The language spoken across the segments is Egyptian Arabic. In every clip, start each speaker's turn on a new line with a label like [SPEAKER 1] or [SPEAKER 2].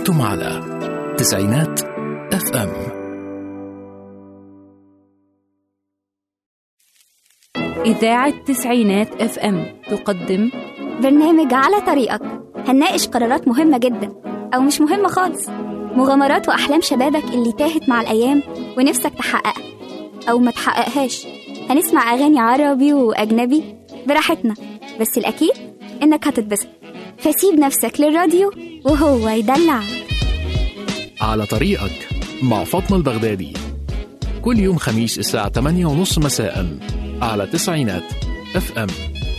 [SPEAKER 1] أنتم على تسعينات اف ام
[SPEAKER 2] إذاعة تسعينات اف ام تقدم
[SPEAKER 3] برنامج على طريقك هنناقش قرارات مهمة جدا أو مش مهمة خالص مغامرات وأحلام شبابك اللي تاهت مع الأيام ونفسك تحققها أو ما تحققهاش هنسمع أغاني عربي وأجنبي براحتنا بس الأكيد إنك هتتبسط فسيب نفسك للراديو وهو يدلعك
[SPEAKER 1] على طريقك مع فاطمة البغدادي كل يوم خميس الساعة 8 ونص مساء على تسعينات اف ام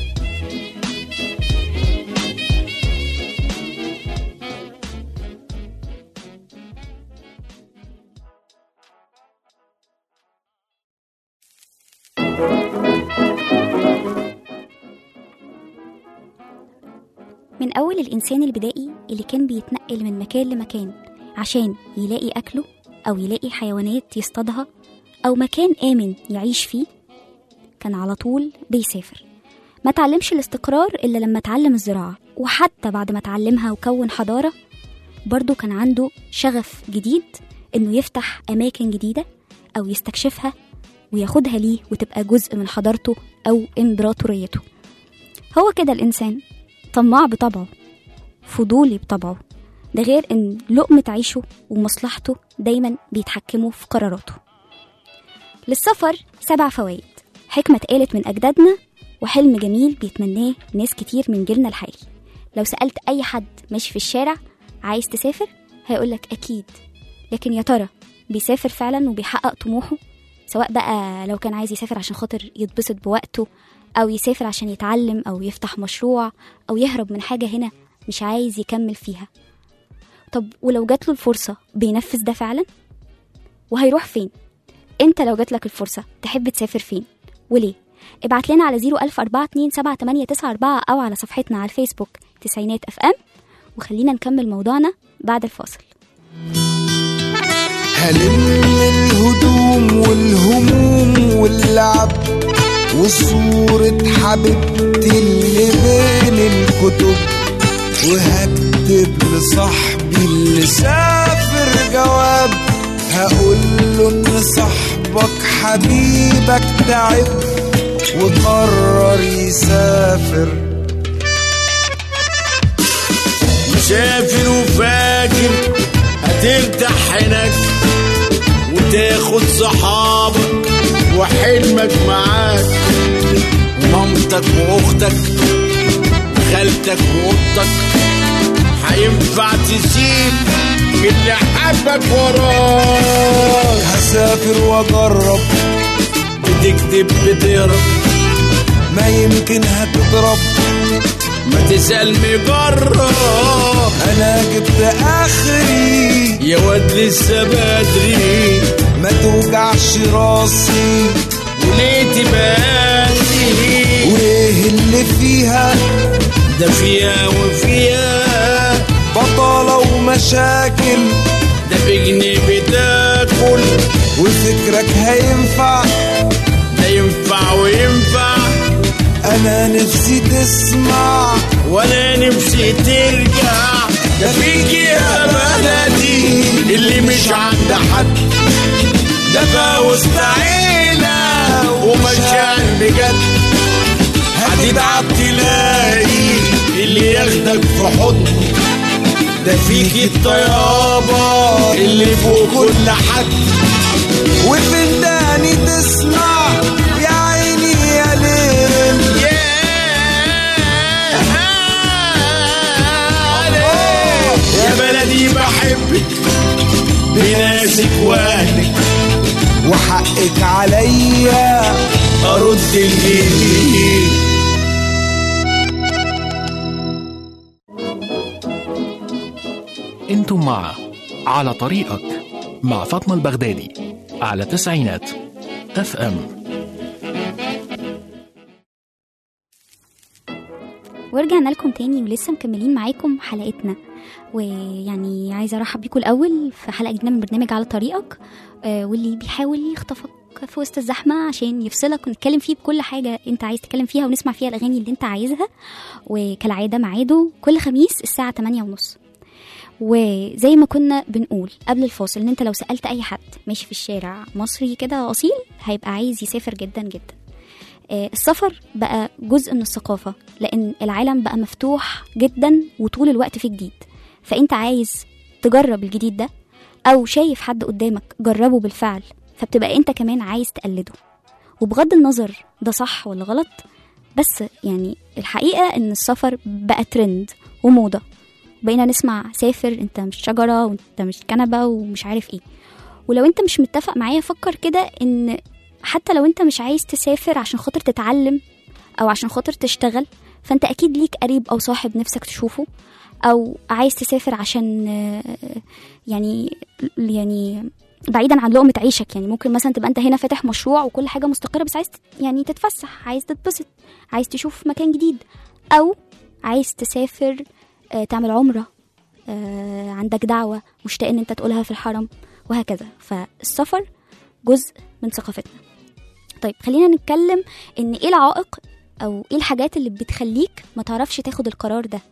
[SPEAKER 3] من أول الإنسان البدائي اللي كان بيتنقل من مكان لمكان عشان يلاقي أكله أو يلاقي حيوانات يصطادها أو مكان آمن يعيش فيه كان على طول بيسافر ما تعلمش الاستقرار إلا لما اتعلم الزراعة وحتى بعد ما اتعلمها وكون حضارة برضه كان عنده شغف جديد إنه يفتح أماكن جديدة أو يستكشفها وياخدها ليه وتبقى جزء من حضارته أو إمبراطوريته هو كده الإنسان طماع بطبعه فضولي بطبعه ده غير ان لقمة عيشه ومصلحته دايما بيتحكموا في قراراته للسفر سبع فوائد حكمة اتقالت من أجدادنا وحلم جميل بيتمناه ناس كتير من جيلنا الحالي لو سألت أي حد ماشي في الشارع عايز تسافر هيقولك أكيد لكن يا ترى بيسافر فعلا وبيحقق طموحه سواء بقى لو كان عايز يسافر عشان خاطر يتبسط بوقته أو يسافر عشان يتعلم أو يفتح مشروع أو يهرب من حاجة هنا مش عايز يكمل فيها طب ولو جاتله الفرصة بينفذ ده فعلا؟ وهيروح فين؟ انت لو جاتلك الفرصة تحب تسافر فين؟ وليه؟ ابعت لنا على 014278994 أو على صفحتنا على الفيسبوك تسعينات اف ام وخلينا نكمل موضوعنا بعد الفاصل
[SPEAKER 4] هلم الهدوم والهموم واللعب وصورة حبيبتي اللي بين الكتب وهكتب لصاحبي اللي سافر جواب هقول له ان صاحبك حبيبك تعب وقرر يسافر
[SPEAKER 5] مسافر وفاكر هترتاح هناك وتاخد صحابك وحلمك معاك ومامتك واختك وخالتك واختك هينفع تسيب اللي حبك وراك
[SPEAKER 4] هسافر واجرب
[SPEAKER 5] بتكتب بتهرب
[SPEAKER 4] ما يمكن هتضرب
[SPEAKER 5] ما تسأل مجرب
[SPEAKER 4] انا جبت اخري
[SPEAKER 5] يا واد لسه بدري
[SPEAKER 4] ما توجعش راسي
[SPEAKER 5] وليه تبادي
[SPEAKER 4] وايه اللي فيها
[SPEAKER 5] ده فيها وفيها
[SPEAKER 4] بطالة ومشاكل
[SPEAKER 5] ده بجنيه بتاكل
[SPEAKER 4] وفكرك هينفع
[SPEAKER 5] ده ينفع وينفع
[SPEAKER 4] انا نفسي تسمع
[SPEAKER 5] وانا نفسي ترجع ده فيك يا بلدي اللي مش عند حد ده فوز عيلة ومشاعر بجد هتتعب تلاقي اللي ياخدك في حضنه ده فيك الطيابة اللي فوق كل حد
[SPEAKER 4] وفي الداني تسمع يا عيني يا ليل
[SPEAKER 5] يا بلدي بحبك بناسك واهلك
[SPEAKER 4] وحقك عليا
[SPEAKER 5] ارد الجميل
[SPEAKER 1] انتم مع على طريقك مع فاطمة البغدادي على تسعينات اف ام
[SPEAKER 3] ورجعنا لكم تاني ولسه مكملين معاكم حلقتنا ويعني عايزه ارحب بيكم الاول في حلقه جديده من برنامج على طريقك آه، واللي بيحاول يخطفك في وسط الزحمه عشان يفصلك ونتكلم فيه بكل حاجه انت عايز تتكلم فيها ونسمع فيها الاغاني اللي انت عايزها وكالعاده ميعاده كل خميس الساعه 8 ونص وزي ما كنا بنقول قبل الفاصل ان انت لو سالت اي حد ماشي في الشارع مصري كده اصيل هيبقى عايز يسافر جدا جدا آه، السفر بقى جزء من الثقافة لأن العالم بقى مفتوح جدا وطول الوقت فيه جديد فأنت عايز تجرب الجديد ده أو شايف حد قدامك جربه بالفعل فبتبقى أنت كمان عايز تقلده وبغض النظر ده صح ولا غلط بس يعني الحقيقة إن السفر بقى ترند وموضة بقينا نسمع سافر انت مش شجرة وانت مش كنبة ومش عارف ايه ولو انت مش متفق معايا فكر كده ان حتى لو انت مش عايز تسافر عشان خاطر تتعلم او عشان خاطر تشتغل فانت اكيد ليك قريب او صاحب نفسك تشوفه او عايز تسافر عشان آه، يعني يعني بعيدا عن لقمة عيشك يعني ممكن مثلا تبقى انت هنا فاتح مشروع وكل حاجة مستقرة بس عايز تت- يعني تتفسح عايز تتبسط عايز تشوف مكان جديد او عايز تسافر آه، تعمل عمرة آه، عندك دعوة مشتاق ان انت تقولها في الحرم وهكذا فالسفر جزء من ثقافتنا طيب خلينا نتكلم ان ايه العائق او ايه الحاجات اللي بتخليك ما تعرفش تاخد القرار ده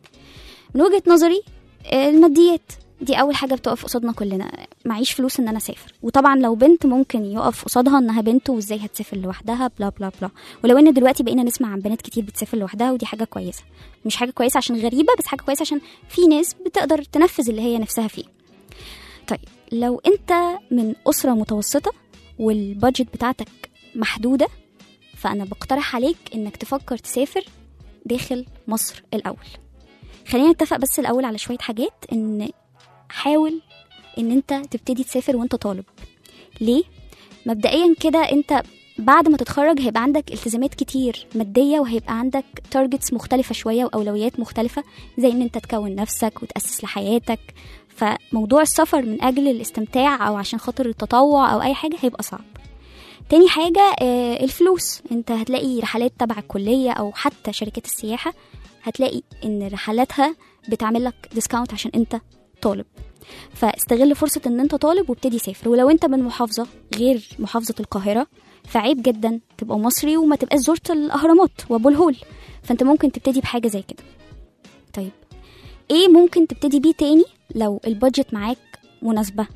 [SPEAKER 3] من وجهة نظري آه، الماديات دي اول حاجه بتقف قصادنا كلنا معيش فلوس ان انا اسافر وطبعا لو بنت ممكن يقف قصادها انها بنت وازاي هتسافر لوحدها بلا بلا بلا ولو ان دلوقتي بقينا نسمع عن بنات كتير بتسافر لوحدها ودي حاجه كويسه مش حاجه كويسه عشان غريبه بس حاجه كويسه عشان في ناس بتقدر تنفذ اللي هي نفسها فيه طيب لو انت من اسره متوسطه والبادجت بتاعتك محدوده فانا بقترح عليك انك تفكر تسافر داخل مصر الاول خلينا نتفق بس الاول على شويه حاجات ان حاول ان انت تبتدي تسافر وانت طالب ليه مبدئيا كده انت بعد ما تتخرج هيبقى عندك التزامات كتير مادية وهيبقى عندك تارجتس مختلفة شوية وأولويات مختلفة زي إن أنت تكون نفسك وتأسس لحياتك فموضوع السفر من أجل الاستمتاع أو عشان خاطر التطوع أو أي حاجة هيبقى صعب تاني حاجة آه، الفلوس انت هتلاقي رحلات تبع الكلية أو حتى شركات السياحة هتلاقي إن رحلاتها بتعمل لك ديسكاونت عشان انت طالب فاستغل فرصة ان انت طالب وابتدي سافر ولو انت من محافظة غير محافظة القاهرة فعيب جدا تبقى مصري وما تبقاش زرت الاهرامات وابو الهول فانت ممكن تبتدي بحاجة زي كده طيب ايه ممكن تبتدي بيه تاني لو البادجت معاك مناسبة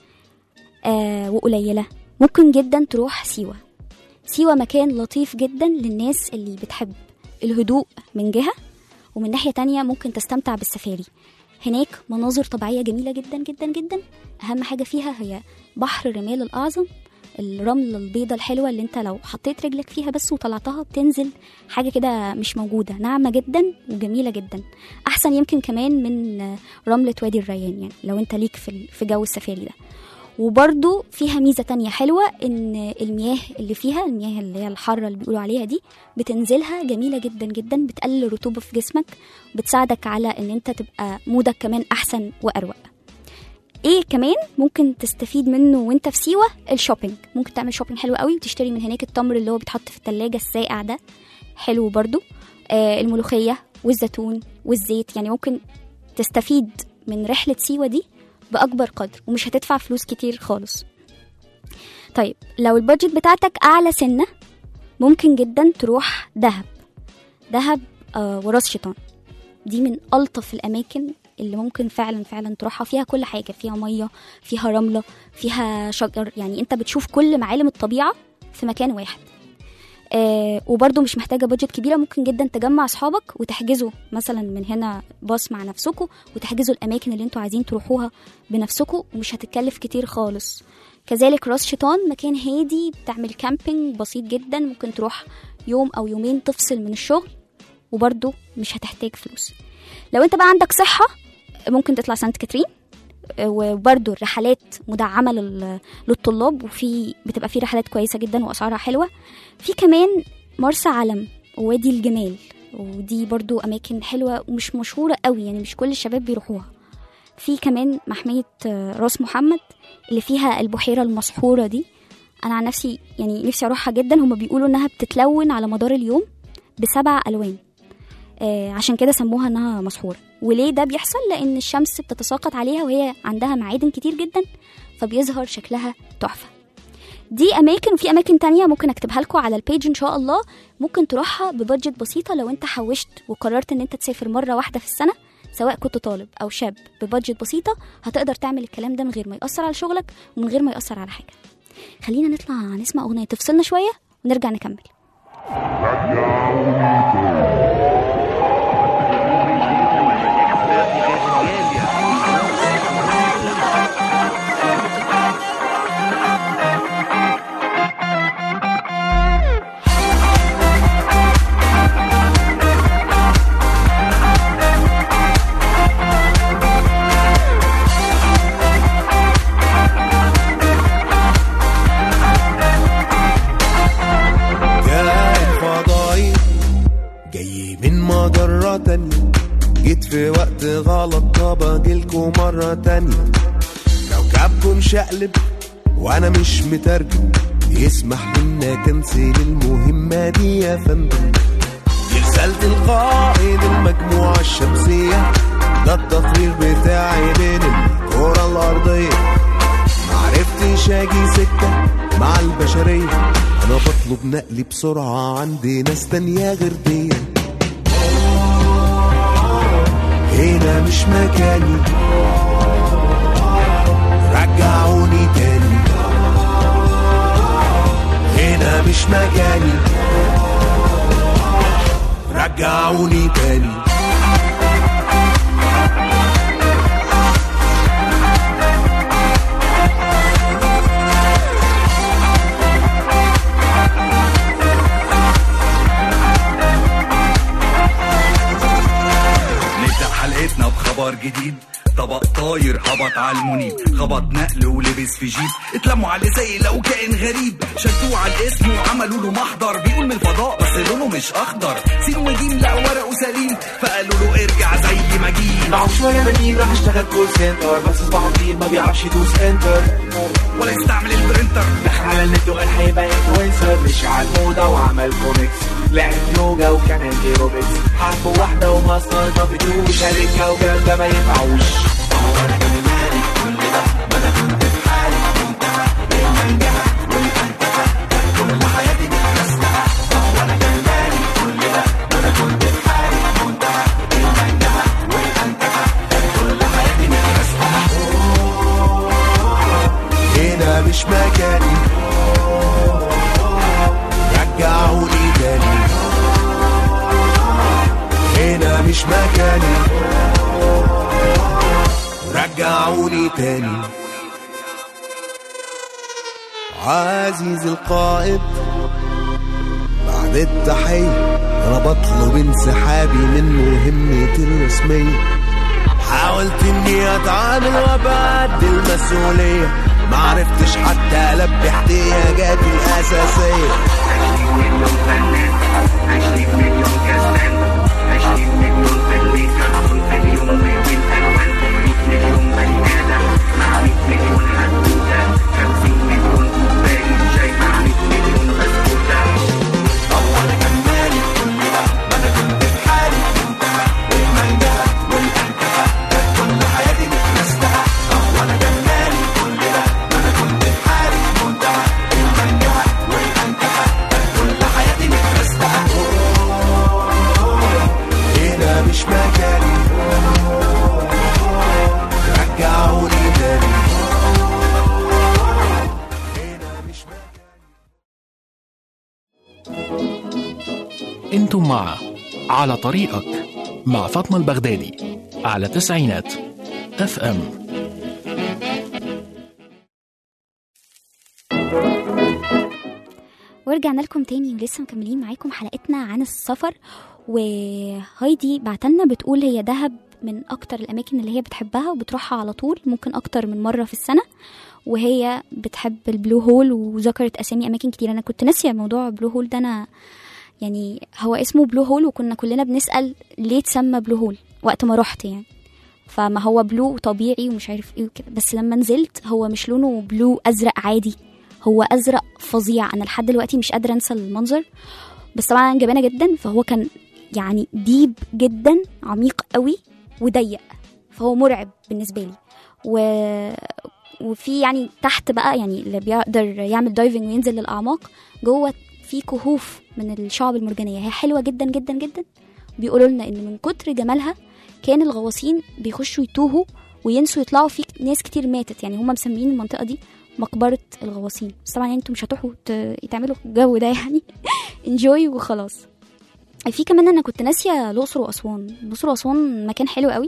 [SPEAKER 3] آه وقليلة ممكن جدا تروح سيوة سيوة مكان لطيف جدا للناس اللي بتحب الهدوء من جهة ومن ناحية تانية ممكن تستمتع بالسفاري هناك مناظر طبيعية جميلة جدا جدا جدا أهم حاجة فيها هي بحر الرمال الأعظم الرملة البيضة الحلوة اللي انت لو حطيت رجلك فيها بس وطلعتها بتنزل حاجة كده مش موجودة ناعمة جدا وجميلة جدا أحسن يمكن كمان من رملة وادي الريان يعني لو انت ليك في في جو السفاري ده وبرضو فيها ميزة تانية حلوة إن المياه اللي فيها المياه اللي هي الحارة اللي بيقولوا عليها دي بتنزلها جميلة جدا جدا بتقلل الرطوبة في جسمك بتساعدك على إن أنت تبقى مودك كمان أحسن وأروق ايه كمان ممكن تستفيد منه وانت في سيوة الشوبينج ممكن تعمل شوبينج حلو قوي وتشتري من هناك التمر اللي هو بيتحط في التلاجة الساقع ده حلو برضو آه الملوخية والزيتون والزيت يعني ممكن تستفيد من رحلة سيوة دي بأكبر قدر ومش هتدفع فلوس كتير خالص طيب لو البادجت بتاعتك أعلى سنة ممكن جدا تروح دهب دهب آه وراس شيطان دي من ألطف الأماكن اللي ممكن فعلا فعلا تروحها فيها كل حاجة فيها مية فيها رملة فيها شجر يعني انت بتشوف كل معالم الطبيعة في مكان واحد آه وبرضه مش محتاجة بادجت كبيرة ممكن جدا تجمع أصحابك وتحجزوا مثلا من هنا باص مع نفسكم وتحجزوا الأماكن اللي انتوا عايزين تروحوها بنفسكم ومش هتتكلف كتير خالص كذلك راس شيطان مكان هادي بتعمل كامبينج بسيط جدا ممكن تروح يوم أو يومين تفصل من الشغل وبرضه مش هتحتاج فلوس لو انت بقى عندك صحة ممكن تطلع سانت كاترين وبرضه الرحلات مدعمة لل- للطلاب وفي بتبقى في رحلات كويسة جدا وأسعارها حلوة في كمان مرسى علم ووادي الجمال ودي برضو أماكن حلوة ومش مشهورة قوي يعني مش كل الشباب بيروحوها في كمان محمية آه، راس محمد اللي فيها البحيرة المسحورة دي أنا عن نفسي يعني نفسي أروحها جدا هما بيقولوا إنها بتتلون على مدار اليوم بسبع ألوان آه، عشان كده سموها انها مسحوره وليه ده بيحصل لان الشمس بتتساقط عليها وهي عندها معادن كتير جدا فبيظهر شكلها تحفه دي اماكن وفي اماكن تانية ممكن اكتبها لكم على البيج ان شاء الله ممكن تروحها ببادجت بسيطه لو انت حوشت وقررت ان انت تسافر مره واحده في السنه سواء كنت طالب او شاب ببادجت بسيطه هتقدر تعمل الكلام ده من غير ما ياثر على شغلك ومن غير ما ياثر على حاجه خلينا نطلع نسمع اغنيه تفصلنا شويه ونرجع نكمل
[SPEAKER 4] كائن فضائي جاي من مجرة تانية جيت في وقت غلط طب اجيلكوا مرة تانية كوكبكم شقلب وانا مش مترجم يسمح لنا كنسل المهمة دي يا فندم دي رسالة القائد المجموعة الشمسية ده التقرير بتاعي بين الكرة الأرضية معرفتش اجي سكة مع البشرية انا بطلب نقلي بسرعة عندي ناس تانية غير دي هنا مش مكاني رجعوني تاني هنا مش مكاني رجعوني تاني
[SPEAKER 6] نبدأ حلقتنا بخبر جديد طبق طاير هبط على المنيب خبط نقل ولبس في جيب اتلموا عليه زي لو كائن غريب شدوه على الاسم وعملوا له محضر بيقول من الفضاء بس لونه مش اخضر سين وجيم لا ورقه سليم فقالوا له ارجع زي ما جيت
[SPEAKER 7] معه شوية بنين راح اشتغل كول سنتر بس صباحه كتير ما بيعرفش يدوس انتر
[SPEAKER 6] ولا يستعمل البرنتر
[SPEAKER 7] دخل على النت وقال هيبقى انفلونسر مشي على الموضة وعمل كوميكس لعب يوجا وكمان ايروبكس حرف واحدة وما استلطفتوش قال الكوكب ده ما ينفعوش
[SPEAKER 4] هنا مش مكاني رجعوني تاني هنا مش مكاني رجعوني تاني عزيزي القائد بعد التحية أنا بطلب انسحابي من مهمتي الرسمية حاولت اني اتعامل وابعد المسؤولية معرفتش حتى البي احتياجاتي الاساسية هنا مش مكاني رجعوني تاني هنا مش مكاني
[SPEAKER 1] انتم مع على طريقك مع فاطمة البغدادي على تسعينات اف ام
[SPEAKER 3] ورجعنا لكم تاني ولسه مكملين معاكم حلقتنا عن السفر وهايدي بعتلنا بتقول هي دهب من اكتر الاماكن اللي هي بتحبها وبتروحها على طول ممكن اكتر من مره في السنه وهي بتحب البلو هول وذكرت اسامي اماكن كتير انا كنت ناسيه موضوع بلو هول ده انا يعني هو اسمه بلو هول وكنا كلنا بنسال ليه اتسمى بلو هول وقت ما رحت يعني فما هو بلو طبيعي ومش عارف ايه وكده بس لما نزلت هو مش لونه بلو ازرق عادي هو ازرق فظيع انا لحد دلوقتي مش قادره انسى المنظر بس طبعا انا جبانه جدا فهو كان يعني ديب جدا عميق قوي وضيق فهو مرعب بالنسبه لي و... وفي يعني تحت بقى يعني اللي بيقدر يعمل دايفنج وينزل للاعماق جوه في كهوف من الشعب المرجانيه هي حلوه جدا جدا جدا بيقولوا لنا ان من كتر جمالها كان الغواصين بيخشوا يتوهوا وينسوا يطلعوا في ناس كتير ماتت يعني هم مسميين المنطقه دي مقبره الغواصين بس طبعا يعني انتوا مش هتروحوا ت- تعملوا الجو ده يعني انجوي وخلاص في كمان انا كنت ناسيه الاقصر واسوان الاقصر واسوان مكان حلو قوي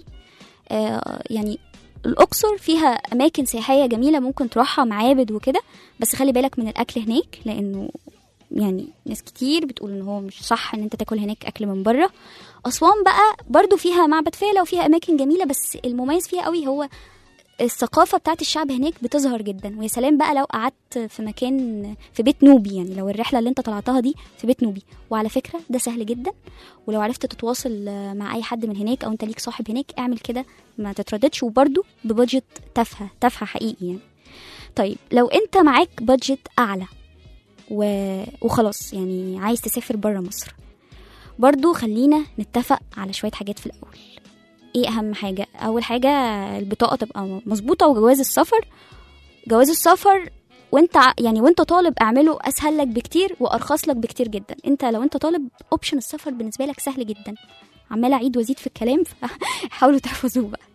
[SPEAKER 3] آه يعني الاقصر فيها اماكن سياحيه جميله ممكن تروحها معابد وكده بس خلي بالك من الاكل هناك لانه يعني ناس كتير بتقول ان هو مش صح ان انت تاكل هناك اكل من بره اسوان بقى برضو فيها معبد فيلة وفيها اماكن جميله بس المميز فيها قوي هو الثقافة بتاعت الشعب هناك بتظهر جدا ويا سلام بقى لو قعدت في مكان في بيت نوبي يعني لو الرحلة اللي انت طلعتها دي في بيت نوبي وعلى فكرة ده سهل جدا ولو عرفت تتواصل مع اي حد من هناك او انت ليك صاحب هناك اعمل كده ما تترددش وبرده ببادجت تافهة تافهة حقيقي يعني طيب لو انت معاك بادجت اعلى و... وخلاص يعني عايز تسافر بره مصر برضو خلينا نتفق على شوية حاجات في الأول ايه أهم حاجة أول حاجة البطاقة تبقى مظبوطة وجواز السفر جواز السفر وانت ع- يعني وانت طالب اعمله اسهل لك بكتير وارخص لك بكتير جدا انت لو انت طالب اوبشن السفر بالنسبه لك سهل جدا عماله اعيد وازيد في الكلام فحاولوا تحفظوه بقى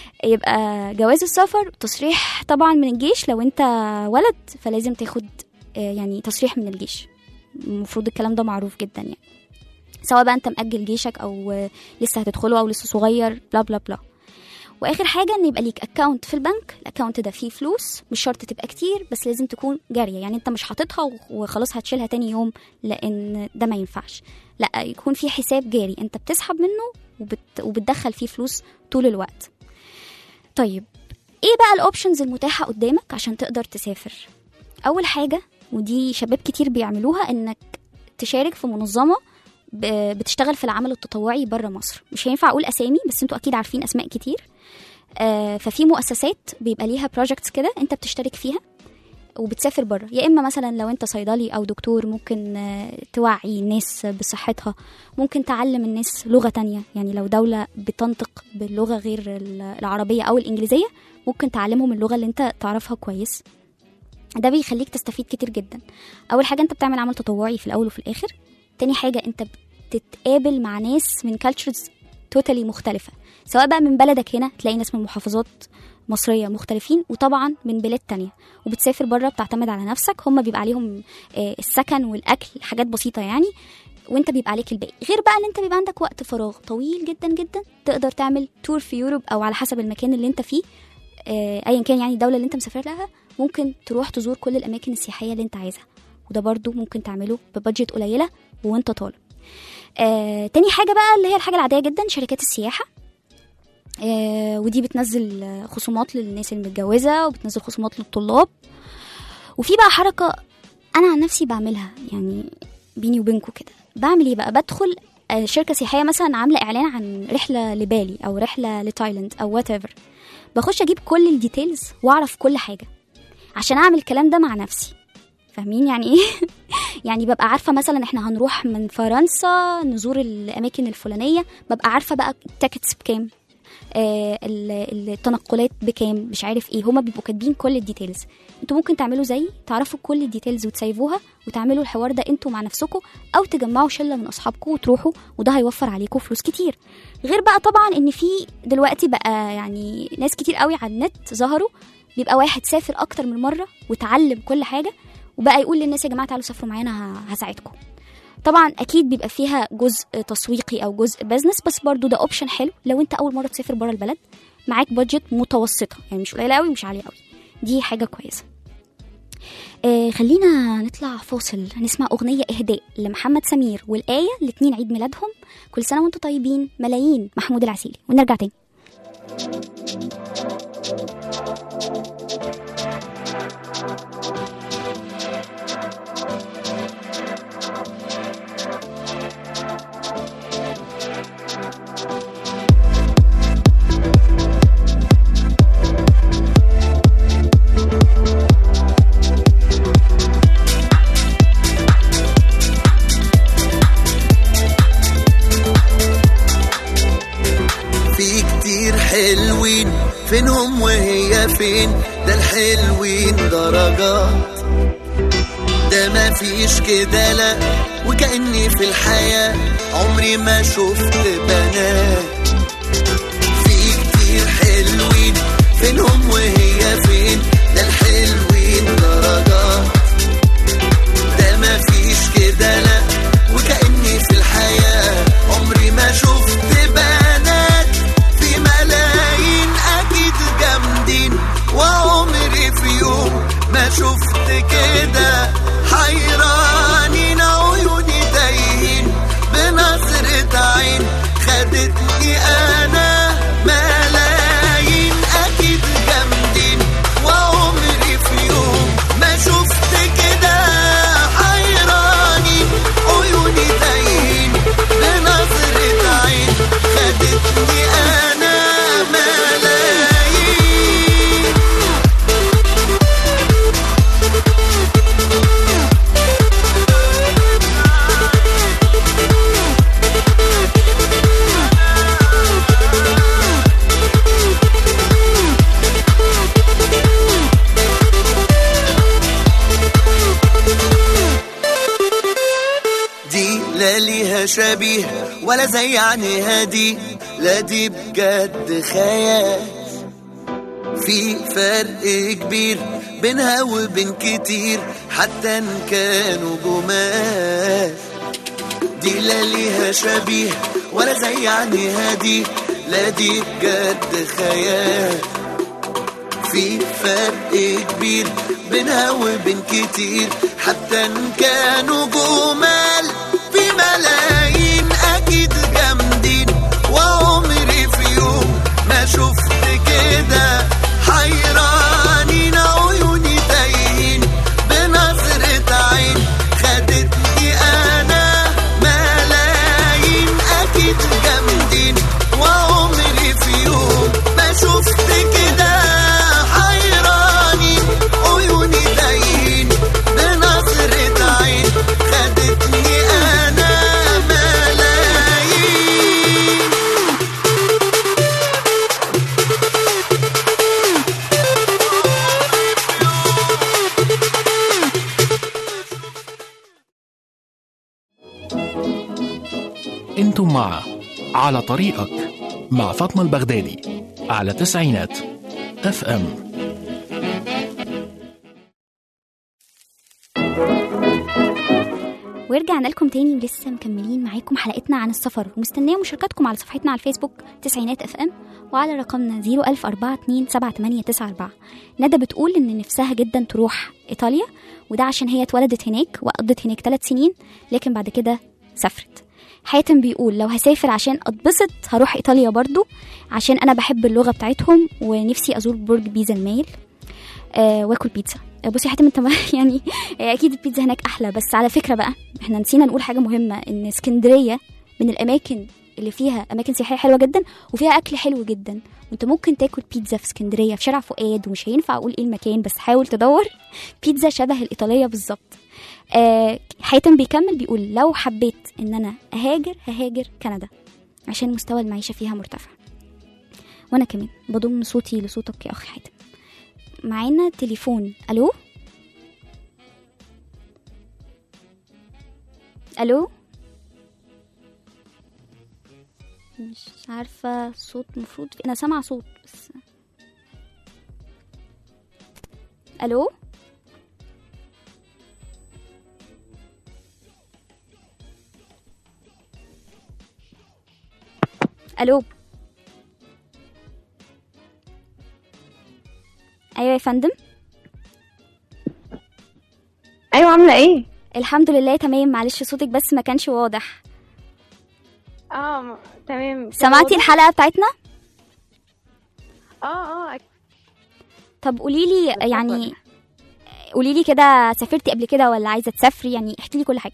[SPEAKER 3] يبقى جواز السفر تصريح طبعا من الجيش لو انت ولد فلازم تاخد آه، يعني تصريح من الجيش المفروض الكلام ده معروف جدا يعني سواء بقى انت مأجل جيشك او آه، لسه هتدخله او لسه صغير بلا بلا بلا واخر حاجه ان يبقى ليك اكونت في البنك الاكونت ده فيه فلوس مش شرط تبقى كتير بس لازم تكون جاريه يعني انت مش حاططها و- وخلاص هتشيلها تاني يوم لان ده ما ينفعش لا يكون في حساب جاري انت بتسحب منه وبت... وبتدخل فيه فلوس طول الوقت طيب ايه بقى الاوبشنز المتاحه قدامك عشان تقدر تسافر اول حاجه ودي شباب كتير بيعملوها انك تشارك في منظمه ب- بتشتغل في العمل التطوعي بره مصر مش هينفع اقول اسامي بس انتوا اكيد عارفين اسماء كتير آه، ففي مؤسسات بيبقى ليها بروجكتس كده انت بتشترك فيها وبتسافر بره يا اما مثلا لو انت صيدلي او دكتور ممكن آه، توعي الناس بصحتها ممكن تعلم الناس لغه تانية يعني لو دوله بتنطق باللغه غير ال- العربيه او الانجليزيه ممكن تعلمهم اللغه اللي انت تعرفها كويس ده بيخليك تستفيد كتير جدا اول حاجه انت بتعمل عمل تطوعي في الاول وفي الاخر تاني حاجه انت بتتقابل مع ناس من كالتشرز توتالي مختلفه سواء بقى من بلدك هنا تلاقي ناس من محافظات مصريه مختلفين وطبعا من بلاد تانية وبتسافر بره بتعتمد على نفسك هم بيبقى عليهم آه، السكن والاكل حاجات بسيطه يعني وانت بيبقى عليك الباقي غير بقى ان انت بيبقى عندك وقت فراغ طويل جدا جدا تقدر تعمل تور في يوروب او على حسب المكان اللي انت فيه آه، ايا كان يعني الدوله اللي انت مسافر لها ممكن تروح تزور كل الاماكن السياحيه اللي انت عايزها وده برضو ممكن تعمله ببادجت قليله وانت طالب آه، تاني حاجه بقى اللي هي الحاجه العاديه جدا شركات السياحه آه، ودي بتنزل آه، خصومات للناس المتجوزه وبتنزل خصومات للطلاب وفي بقى حركه انا عن نفسي بعملها يعني بيني وبينكم كده بعمل ايه بقى بدخل آه، شركه سياحيه مثلا عامله اعلان عن رحله لبالي او رحله لتايلاند او وات ايفر بخش اجيب كل الديتيلز واعرف كل حاجه عشان اعمل الكلام ده مع نفسي فاهمين يعني ايه يعني ببقى عارفه مثلا احنا هنروح من فرنسا نزور الاماكن الفلانيه ببقى عارفه بقى التيكتس بكام آه ال- التنقلات بكام مش عارف ايه هما بيبقوا كاتبين كل الديتيلز انتوا ممكن تعملوا زي تعرفوا كل الديتيلز وتسيفوها وتعملوا الحوار ده انتوا مع نفسكم او تجمعوا شله من اصحابكم وتروحوا وده هيوفر عليكم فلوس كتير غير بقى طبعا ان في دلوقتي بقى يعني ناس كتير قوي على النت ظهروا بيبقى واحد سافر اكتر من مره وتعلم كل حاجه وبقى يقول للناس يا جماعه تعالوا سافروا معانا ه- هساعدكم طبعا اكيد بيبقى فيها جزء تسويقي او جزء بزنس بس برضو ده اوبشن حلو لو انت اول مره تسافر بره البلد معاك بادجت متوسطه يعني مش قليله قوي مش عاليه قوي دي حاجه كويسه آه خلينا نطلع فاصل نسمع أغنية إهداء لمحمد سمير والآية الاتنين عيد ميلادهم كل سنة وانتم طيبين ملايين محمود العسيلي ونرجع تاني
[SPEAKER 8] في كتير حلوين فينهم وهي فين ده الحلوين درجات ده ما فيش كده لا وكأني في الحياة عمري ما شفت بنات شبيه ولا زي عينيها دي لا دي بجد خيال في فرق كبير بينها وبين كتير حتى ان كانوا جمال دي لا ليها شبيه ولا زي عينيها دي لا دي بجد خيال في فرق كبير بينها وبين كتير حتى ان كانوا جمال في ملايين اكيد جامدين وعمري في يوم ما شفت كده حيرانين عيوني تايهين بنظرة عين خدتني انا ملايين اكيد جامدين وعمري في يوم ما شفت كده حيراني عيوني تايهين بنظرة عين خدتني انا ملايين
[SPEAKER 1] انتم مع على طريقك مع فاطمة البغدادي على تسعينات اف ام
[SPEAKER 3] ورجعنا لكم تاني ولسه مكملين معاكم حلقتنا عن السفر ومستنيه مشاركاتكم على صفحتنا على الفيسبوك تسعينات اف ام وعلى رقمنا 010427894 ندى بتقول ان نفسها جدا تروح ايطاليا وده عشان هي اتولدت هناك وقضت هناك ثلاث سنين لكن بعد كده سافرت حاتم بيقول لو هسافر عشان اتبسط هروح ايطاليا برضو عشان انا بحب اللغه بتاعتهم ونفسي ازور برج بيزا المايل آه واكل بيتزا آه، بصي يا حاتم انت ما- يعني آه، اكيد البيتزا هناك احلى بس على فكره بقى احنا نسينا نقول حاجه مهمه ان اسكندريه من الاماكن اللي فيها اماكن سياحيه حلوه جدا وفيها اكل حلو جدا وانت ممكن تاكل بيتزا في اسكندريه في شارع فؤاد ومش هينفع اقول ايه المكان بس حاول تدور بيتزا شبه الايطاليه بالظبط آه حاتم بيكمل بيقول لو حبيت ان انا اهاجر ههاجر كندا عشان مستوى المعيشه فيها مرتفع وانا كمان بضم صوتي لصوتك يا اخي حاتم معانا تليفون الو الو مش عارفه صوت مفروض انا سامعه صوت بس الو الو ايوه يا فندم
[SPEAKER 9] ايوه عامله ايه
[SPEAKER 3] الحمد لله تمام معلش صوتك بس ما كانش واضح
[SPEAKER 9] اه م- تمام
[SPEAKER 3] سمعتي الحلقه بتاعتنا
[SPEAKER 9] اه اه أك-
[SPEAKER 3] طب قولي لي يعني قولي لي كده سافرتي قبل كده ولا عايزه تسافري يعني احكي لي كل حاجه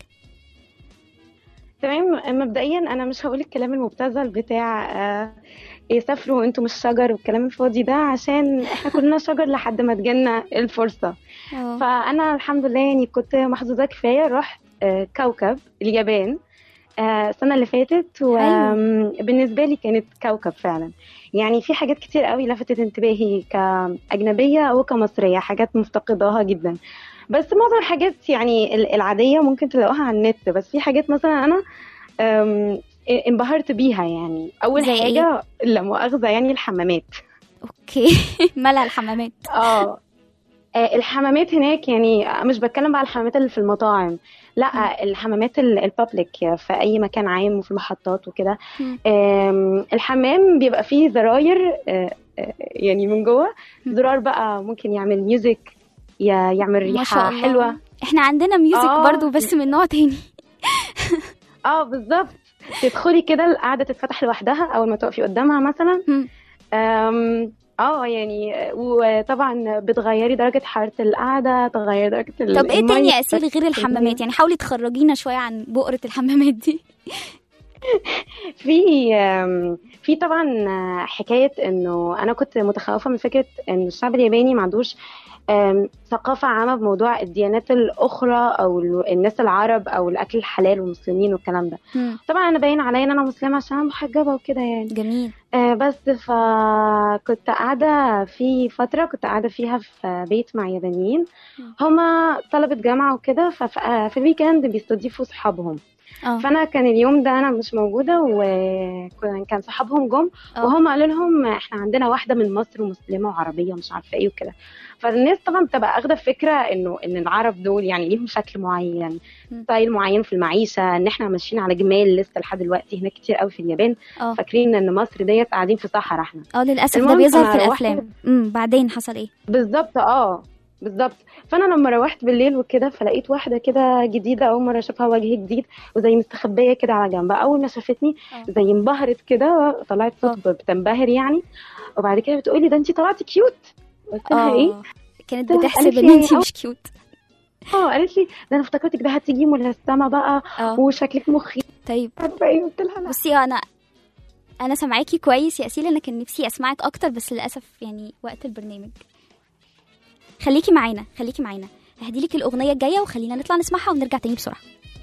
[SPEAKER 9] تمام مبدئيا انا مش هقول الكلام المبتذل بتاع آه إيه سافروا وانتم مش شجر والكلام الفاضي ده عشان احنا كلنا شجر لحد ما تجينا الفرصه
[SPEAKER 3] اه
[SPEAKER 9] فانا الحمد لله يعني كنت محظوظه كفايه رحت آه كوكب اليابان آه، السنه اللي فاتت وبالنسبه لي كانت كوكب فعلا يعني في حاجات كتير قوي لفتت انتباهي كأجنبية وكمصرية حاجات مفتقداها جدا بس معظم الحاجات يعني ال- العادية ممكن تلاقوها على النت بس في حاجات مثلا أنا أم، انبهرت بيها يعني أول
[SPEAKER 3] زي إيه؟
[SPEAKER 9] حاجة لا مؤاخذة يعني الحمامات
[SPEAKER 3] اوكي ملأ الحمامات
[SPEAKER 9] اه آه، الحمامات هناك يعني مش بتكلم بقى على الحمامات اللي في المطاعم لا الحمامات ال- البابليك في اي مكان عام وفي المحطات وكده
[SPEAKER 3] مم.
[SPEAKER 9] آم، الحمام بيبقى فيه زراير آه، آه، يعني من جوه زرار بقى ممكن يعمل ميوزك ي- يعمل
[SPEAKER 3] ما شاء
[SPEAKER 9] ريحه
[SPEAKER 3] الله
[SPEAKER 9] حلوه
[SPEAKER 3] احنا عندنا ميوزك
[SPEAKER 9] آه.
[SPEAKER 3] برضو بس من نوع تاني
[SPEAKER 9] اه بالظبط تدخلي كده القعده تتفتح لوحدها اول ما تقفي قدامها مثلا
[SPEAKER 3] مم.
[SPEAKER 9] أم، اه يعني وطبعا بتغيري درجه حراره القعده تغيري درجه ال-
[SPEAKER 3] طب ايه تاني
[SPEAKER 9] المية
[SPEAKER 3] يا اسيل غير الحمامات يعني حاولي تخرجينا شويه عن بؤره الحمامات دي
[SPEAKER 9] في آم، في طبعا آه، حكايه انه انا كنت متخوفه من فكره ان الشعب الياباني ما عندوش آم، ثقافه عامه بموضوع الديانات الاخرى او ال- الناس العرب او الاكل الحلال والمسلمين والكلام ده
[SPEAKER 3] مم.
[SPEAKER 9] طبعا انا باين عليا ان انا مسلمه عشان انا محجبه وكده يعني
[SPEAKER 3] جميل
[SPEAKER 9] آه، بس فكنت قاعدة في فترة كنت قاعدة فيها في بيت مع يابانيين هما طلبة جامعة وكده ففي الويكند بيستضيفوا صحابهم
[SPEAKER 3] اه
[SPEAKER 9] فانا كان اليوم ده انا مش موجوده وكان صحابهم جم
[SPEAKER 3] اه.
[SPEAKER 9] وهم قالوا لهم احنا عندنا واحده من مصر مسلمه وعربيه ومش عارفه ايه وكده فالناس طبعا بتبقى اخده فكره انه ان العرب دول يعني ليهم شكل معين
[SPEAKER 3] مم.
[SPEAKER 9] ستايل معين في المعيشه ان احنا ماشيين على جمال لسه لحد دلوقتي هناك كتير قوي في اليابان
[SPEAKER 3] اه
[SPEAKER 9] فاكرين ان مصر ديت قاعدين في صحراء احنا
[SPEAKER 3] اه للاسف ده
[SPEAKER 9] المهم
[SPEAKER 3] بيظهر
[SPEAKER 9] أنا
[SPEAKER 3] في
[SPEAKER 9] روحت-
[SPEAKER 3] الافلام امم بعدين حصل ايه
[SPEAKER 9] بالظبط اه بالظبط فانا لما روحت بالليل وكده فلقيت واحده كده جديده اول مره اشوفها وجه جديد وزي مستخبيه كده على جنب اول ما شافتني
[SPEAKER 3] اه.
[SPEAKER 9] زي انبهرت كده طلعت صوت بتنبهر يعني وبعد كده بتقولي ده انت طلعتي كيوت قلت لها ايه
[SPEAKER 3] اه كانت
[SPEAKER 9] قلت لها-
[SPEAKER 3] بتحسب
[SPEAKER 9] قالت
[SPEAKER 3] ان
[SPEAKER 9] لي
[SPEAKER 3] انت
[SPEAKER 9] أو-
[SPEAKER 3] مش كيوت
[SPEAKER 9] اه قالت لي ده انا افتكرتك ده هتيجي ملثمه بقى
[SPEAKER 3] اه
[SPEAKER 9] وشكلك مخي
[SPEAKER 3] طيب
[SPEAKER 9] عارفه ايه قلت لها لا
[SPEAKER 3] بصي انا انا سامعاكي كويس يا اسيل انا كان نفسي اسمعك اكتر بس للاسف يعني وقت البرنامج خليكي معانا خليكي معانا هديلك الاغنيه الجايه وخلينا نطلع نسمعها ونرجع تاني بسرعه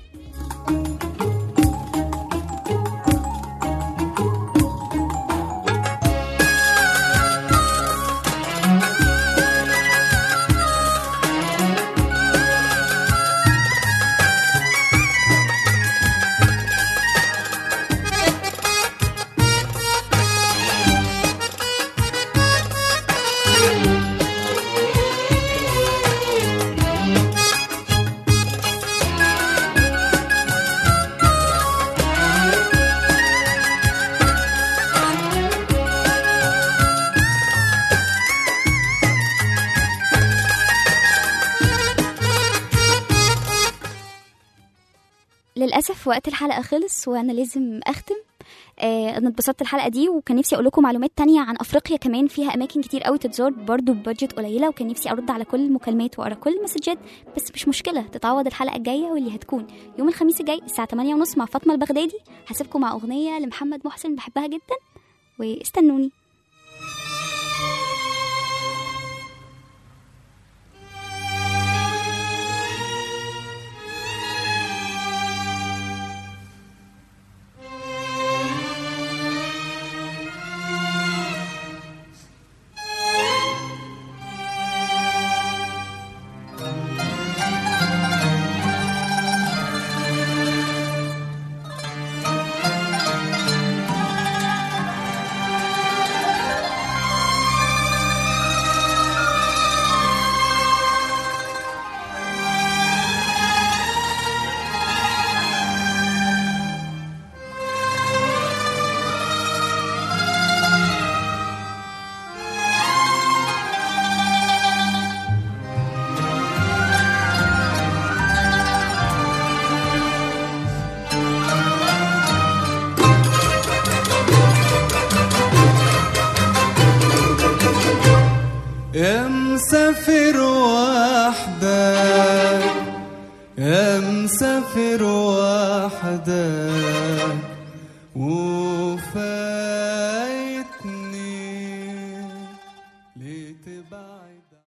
[SPEAKER 3] للاسف وقت الحلقه خلص وانا لازم اختم آه انا اتبسطت الحلقه دي وكان نفسي اقول لكم معلومات تانية عن افريقيا كمان فيها اماكن كتير قوي تتزار برضو ببادجت قليله وكان نفسي ارد على كل المكالمات واقرا كل المسجات بس مش مشكله تتعوض الحلقه الجايه واللي هتكون يوم الخميس الجاي الساعه 8:30 مع فاطمه البغدادي هسيبكم مع اغنيه لمحمد محسن بحبها جدا واستنوني
[SPEAKER 10] يا مسافر وحدك يا مسافر وحدك وفاك